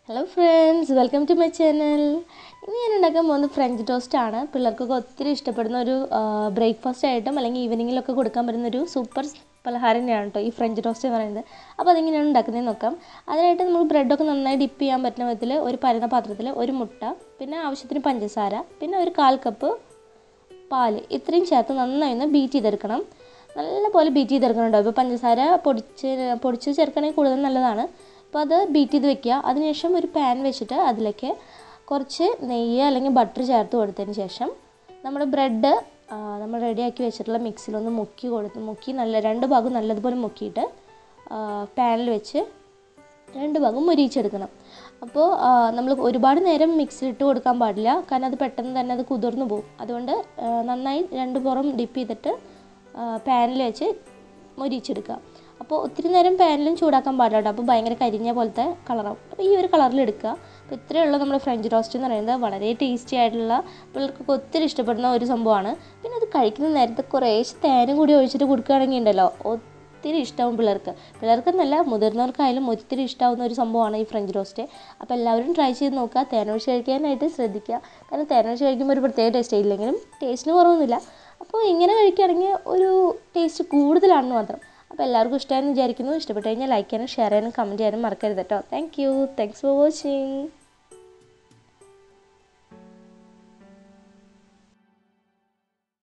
hello friends welcome to my channel ഇന്ന് ഞാൻ ഉണ്ടാക്കാൻ പോകുന്നത് ഫ്രഞ്ച് ടോസ്റ്റ് ആണ് പിള്ളേർക്കൊക്കെ ഒത്തിരി ഇഷ്ടപ്പെടുന്ന ഒരു ബ്രേക്ക്ഫാസ്റ്റ് ആയിട്ടും അല്ലെങ്കിൽ ഈവനിങ്ങിലൊക്കെ കൊടുക്കാൻ പറ്റുന്ന ഒരു സൂപ്പർ പലഹാരം തന്നെയാണ് കേട്ടോ ഈ ഫ്രഞ്ച് ടോസ്റ്റ് എന്ന് പറയുന്നത് അപ്പോൾ അതെങ്ങനെയാണ് ഉണ്ടാക്കുന്നതെന്ന് നോക്കാം അതിനായിട്ട് നമ്മൾ ബ്രെഡൊക്കെ നന്നായി ഡിപ്പ് ചെയ്യാൻ പറ്റുന്ന വിധത്തിൽ ഒരു പരന്ന പാത്രത്തിൽ ഒരു മുട്ട പിന്നെ ആവശ്യത്തിന് പഞ്ചസാര പിന്നെ ഒരു കാൽ കപ്പ് പാല് ഇത്രയും ചേർത്ത് നന്നായി ഒന്ന് ബീറ്റ് ചെയ്തെടുക്കണം നല്ലപോലെ ബീറ്റ് ചെയ്തെടുക്കണം കേട്ടോ ഇപ്പോൾ പഞ്ചസാര പൊടിച്ച് പൊടിച്ച് ചേർക്കണമെങ്കിൽ കൂടുതൽ നല്ലതാണ് അപ്പോൾ അത് ബീറ്റ് ചെയ്ത് വെക്കുക അതിനുശേഷം ഒരു പാൻ വെച്ചിട്ട് അതിലേക്ക് കുറച്ച് നെയ്യ് അല്ലെങ്കിൽ ബട്ടർ ചേർത്ത് കൊടുത്തതിന് ശേഷം നമ്മുടെ ബ്രെഡ് നമ്മൾ റെഡിയാക്കി വെച്ചിട്ടുള്ള മിക്സിലൊന്ന് മുക്കി കൊടുത്ത് മുക്കി നല്ല രണ്ട് ഭാഗം നല്ലതുപോലെ മുക്കിയിട്ട് പാനിൽ വെച്ച് രണ്ട് ഭാഗം മുരിയിച്ചെടുക്കണം അപ്പോൾ നമ്മൾ ഒരുപാട് നേരം മിക്സിലിട്ട് കൊടുക്കാൻ പാടില്ല കാരണം അത് പെട്ടെന്ന് തന്നെ അത് കുതിർന്നു പോകും അതുകൊണ്ട് നന്നായി രണ്ട് പുറം ഡിപ്പ് ചെയ്തിട്ട് പാനിൽ വെച്ച് മൊരിച്ചെടുക്കുക അപ്പോൾ ഒത്തിരി നേരം പാനിലും ചൂടാക്കാൻ പാടില്ല കേട്ടോ അപ്പോൾ ഭയങ്കര കരിഞ്ഞ പോലത്തെ കളറാവും അപ്പോൾ ഈ ഒരു കളറിൽ എടുക്കുക അപ്പോൾ ഇത്രയേ ഉള്ളൂ നമ്മുടെ ഫ്രഞ്ച് ടോസ്റ്റ് എന്ന് പറയുന്നത് വളരെ ടേസ്റ്റി ആയിട്ടുള്ള പിള്ളേർക്കൊക്കെ ഒത്തിരി ഇഷ്ടപ്പെടുന്ന ഒരു സംഭവമാണ് പിന്നെ അത് കഴിക്കുന്ന നേരത്തെ കുറേശ്ശെ തേനും കൂടി ഒഴിച്ചിട്ട് കൊടുക്കുകയാണെങ്കിൽ ഉണ്ടല്ലോ ഒത്തിരി ഇഷ്ടമാവും പിള്ളേർക്ക് പിള്ളേർക്കെന്നല്ല മുതിർന്നവർക്കായാലും ഒത്തിരി ഇഷ്ടമാവുന്ന ഒരു സംഭവമാണ് ഈ ഫ്രഞ്ച് റോസ്റ്റ് അപ്പോൾ എല്ലാവരും ട്രൈ ചെയ്ത് നോക്കുക തേനൊഴിച്ച് കഴിക്കാനായിട്ട് ശ്രദ്ധിക്കുക കാരണം തേനൊഴിച്ച് കഴിക്കുമ്പോൾ ഒരു പ്രത്യേക ടേസ്റ്റ് ഇല്ലെങ്കിലും ടേസ്റ്റിന് കുറവൊന്നുമില്ല അപ്പോൾ ഇങ്ങനെ കഴിക്കുകയാണെങ്കിൽ ഒരു ടേസ്റ്റ് കൂടുതലാണെന്ന് മാത്രം അപ്പോൾ എല്ലാവർക്കും ഇഷ്ടമായെന്ന് വിചാരിക്കുന്നു ഇഷ്ടപ്പെട്ട് കഴിഞ്ഞാൽ ലൈക്ക് ചെയ്യാനും ഷെയർ ചെയ്യാനും കമൻറ്റ് ചെയ്യാനും മറക്കരുത് കേട്ടോ thank you thanks for watching